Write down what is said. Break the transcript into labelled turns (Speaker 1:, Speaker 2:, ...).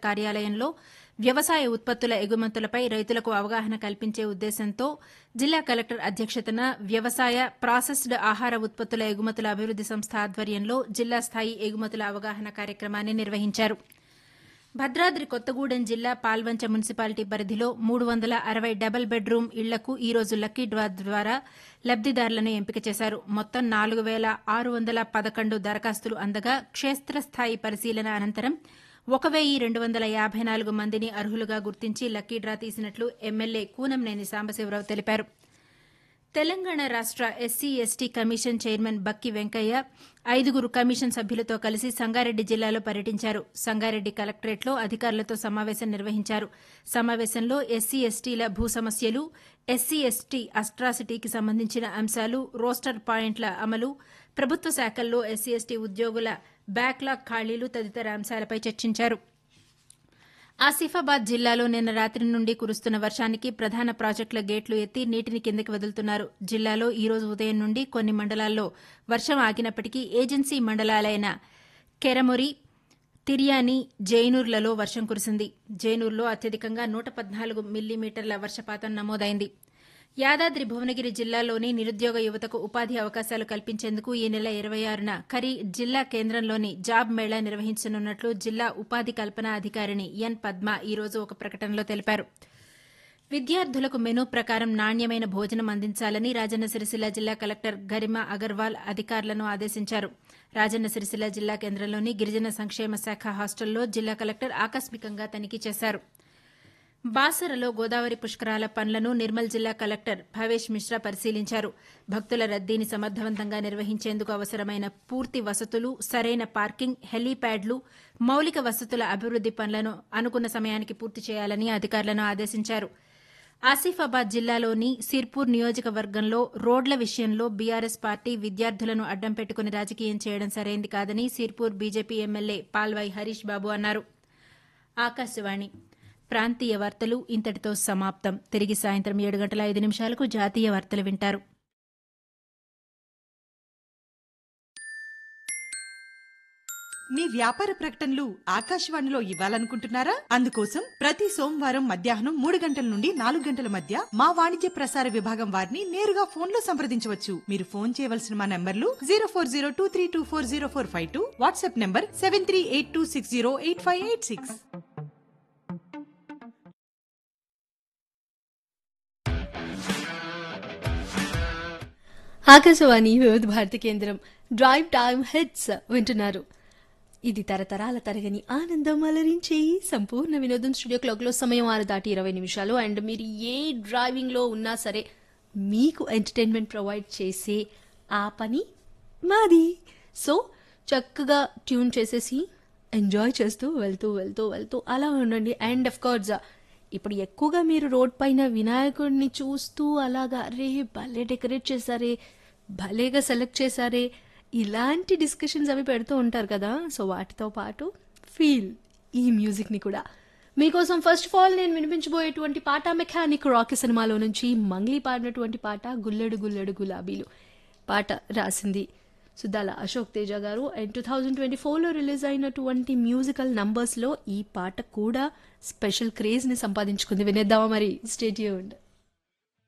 Speaker 1: కార్యాలయంలో వ్యవసాయ ఉత్పత్తుల ఎగుమతులపై రైతులకు అవగాహన కల్పించే ఉద్దేశంతో జిల్లా కలెక్టర్ అధ్యక్షతన వ్యవసాయ ప్రాసెస్డ్ ఆహార ఉత్పత్తుల ఎగుమతుల అభివృద్ది సంస్థ ఆధ్వర్యంలో జిల్లా స్థాయి ఎగుమతుల అవగాహన కార్యక్రమాన్ని నిర్వహించారు భద్రాద్రి కొత్తగూడెం జిల్లా పాల్వంచ మున్సిపాలిటీ పరిధిలో మూడు వందల అరవై డబుల్ బెడ్రూమ్ ఇళ్లకు ఈ రోజు లక్కీ డ్రా ద్వారా లబ్దిదారులను ఎంపిక చేశారు మొత్తం నాలుగు వేల ఆరు వందల పదకొండు దరఖాస్తులు అందగా క్షేత్రస్థాయి పరిశీలన అనంతరం ఒక వెయ్యి రెండు వందల యాభై నాలుగు మందిని అర్హులుగా గుర్తించి లక్కీ డ్రా తీసినట్లు ఎమ్మెల్యే కూనంనేని సాంబశివరావు తెలిపారు తెలంగాణ రాష్ట SC ST commission chairman Bakki Venkaiah ఐదుగురు కమిషన్ సభ్యులతో కలిసి సంగారెడ్డి జిల్లాలో పర్యటించారు సంగారెడ్డి కలెక్టరేట్లో అధికారులతో సమావేశం నిర్వహించారు సమావేశంలో ఎస్సీ ఎస్టీల భూ సమస్యలు ఎస్సీ ఎస్టీ అస్ట్రాసిటీకి సంబంధించిన అంశాలు రోస్టర్ పాయింట్ల అమలు ప్రభుత్వ శాఖల్లో ఎస్సీ ఎస్టీ ఉద్యోగుల బ్యాక్లాగ్ ఖాళీలు తదితర అంశాలపై చర్చించారు ఆసిఫాబాద్ జిల్లాలో నిన్న రాత్రి నుండి కురుస్తున్న వర్షానికి ప్రధాన ప్రాజెక్టుల గేట్లు ఎత్తి నీటిని కిందకి వదులుతున్నారు జిల్లాలో ఈ రోజు ఉదయం నుండి కొన్ని మండలాల్లో వర్షం ఆగినప్పటికీ ఏజెన్సీ మండలాలైన కెరమొరి తిర్యాని జైనూర్లలో వర్షం కురిసింది జైనూర్లో అత్యధికంగా నూట పద్నాలుగు మిల్లీమీటర్ల వర్షపాతం నమోదైంది యాదాద్రి భువనగిరి జిల్లాలోని నిరుద్యోగ యువతకు ఉపాధి అవకాశాలు కల్పించేందుకు ఈ నెల ఇరవై ఆరున కరీ జిల్లా కేంద్రంలోని జాబ్ మేళా నిర్వహించనున్నట్లు జిల్లా ఉపాధి కల్పన అధికారిణి ఎన్ పద్మ ఈ రోజు ఒక ప్రకటనలో తెలిపారు విద్యార్థులకు మెనూ ప్రకారం నాణ్యమైన భోజనం అందించాలని రాజన్న సిరిసిల్ల జిల్లా కలెక్టర్ గరిమా అగర్వాల్ అధికారులను ఆదేశించారు రాజన్న సిరిసిల్ల జిల్లా కేంద్రంలోని గిరిజన సంక్షేమ శాఖ హాస్టల్లో జిల్లా కలెక్టర్ ఆకస్మికంగా తనిఖీ చేశారు బాసరలో గోదావరి పుష్కరాల పనులను నిర్మల్ జిల్లా కలెక్టర్ భవేష్ మిశ్రా పరిశీలించారు భక్తుల రద్దీని సమర్థవంతంగా నిర్వహించేందుకు అవసరమైన పూర్తి వసతులు సరైన పార్కింగ్ హెలీప్యాడ్లు మౌలిక వసతుల అభివృద్ది పనులను అనుకున్న సమయానికి పూర్తి చేయాలని అధికారులను ఆదేశించారు ఆసిఫాబాద్ జిల్లాలోని సిర్పూర్ నియోజకవర్గంలో రోడ్ల విషయంలో బీఆర్ఎస్ పార్టీ విద్యార్థులను అడ్డం పెట్టుకుని రాజకీయం చేయడం సరైంది కాదని సిర్పూర్ బీజేపీ ఎమ్మెల్యే పాల్వాయి హరీష్ బాబు అన్నారు ఆకాశవాణి ప్రాంతీయ వార్తలు ఇంతటితో సమాప్తం తిరిగి సాయంత్రం ఏడు గంటల ఐదు నిమిషాలకు జాతీయ వార్తలు వింటారు
Speaker 2: మీ వ్యాపార ప్రకటనలు ఆకాశవాణిలో ఇవ్వాలనుకుంటున్నారా అందుకోసం ప్రతి సోమవారం మధ్యాహ్నం మూడు గంటల నుండి నాలుగు గంటల మధ్య మా వాణిజ్య ప్రసార విభాగం వారిని నేరుగా ఫోన్ లో సంప్రదించవచ్చు మీరు ఫోన్ చేయవలసిన మా నంబర్లు zero four zero two three two four zero four five two WhatsApp number seven three eight two six zero eight five eight six
Speaker 3: Akashvani Vividh Bharati కేంద్రం డ్రైవ్ టైమ్ హిట్స్ వింటున్నారు ఇది తరతరాల తరగని ఆనందం అలరించి సంపూర్ణ వినోదం స్టూడియో క్లాక్లో సమయం ఆరు దాటి ఇరవై నిమిషాలు అండ్ మీరు ఏ డ్రైవింగ్లో ఉన్నా సరే మీకు ఎంటర్టైన్మెంట్ ప్రొవైడ్ చేసే ఆ పని మాది సో చక్కగా ట్యూన్ చేసేసి ఎంజాయ్ చేస్తూ వెళ్తూ వెళ్తూ వెళ్తూ అలా ఉండండి అండ్ అఫ్ కోర్స్ ఇప్పుడు ఎక్కువగా మీరు రోడ్ పైన వినాయకుడిని చూస్తూ అలాగా రే భలే డెకరేట్ చేశారే భలేగా సెలెక్ట్ చేశారే ఇలాంటి డిస్కషన్స్ అవి పెడుతూ ఉంటారు కదా సో వాటితో పాటు ఫీల్ ఈ మ్యూజిక్ని కూడా మీకోసం ఫస్ట్ ఆఫ్ ఆల్ నేను వినిపించబోయేటువంటి పాట మెకానిక్ రాకీ సినిమాలో నుంచి మంగ్లీ పాడినటువంటి పాట గుల్లెడు గుల్లెడు గులాబీలు పాట రాసింది సుద్దాల అశోక్ తేజ గారు అండ్ టూ థౌజండ్ ట్వంటీ ఫోర్లో రిలీజ్ అయినటువంటి మ్యూజికల్ నంబర్స్లో ఈ పాట కూడా స్పెషల్ క్రేజ్ని సంపాదించుకుంది వినేద్దామా మరి స్టేట్ యూన్డ్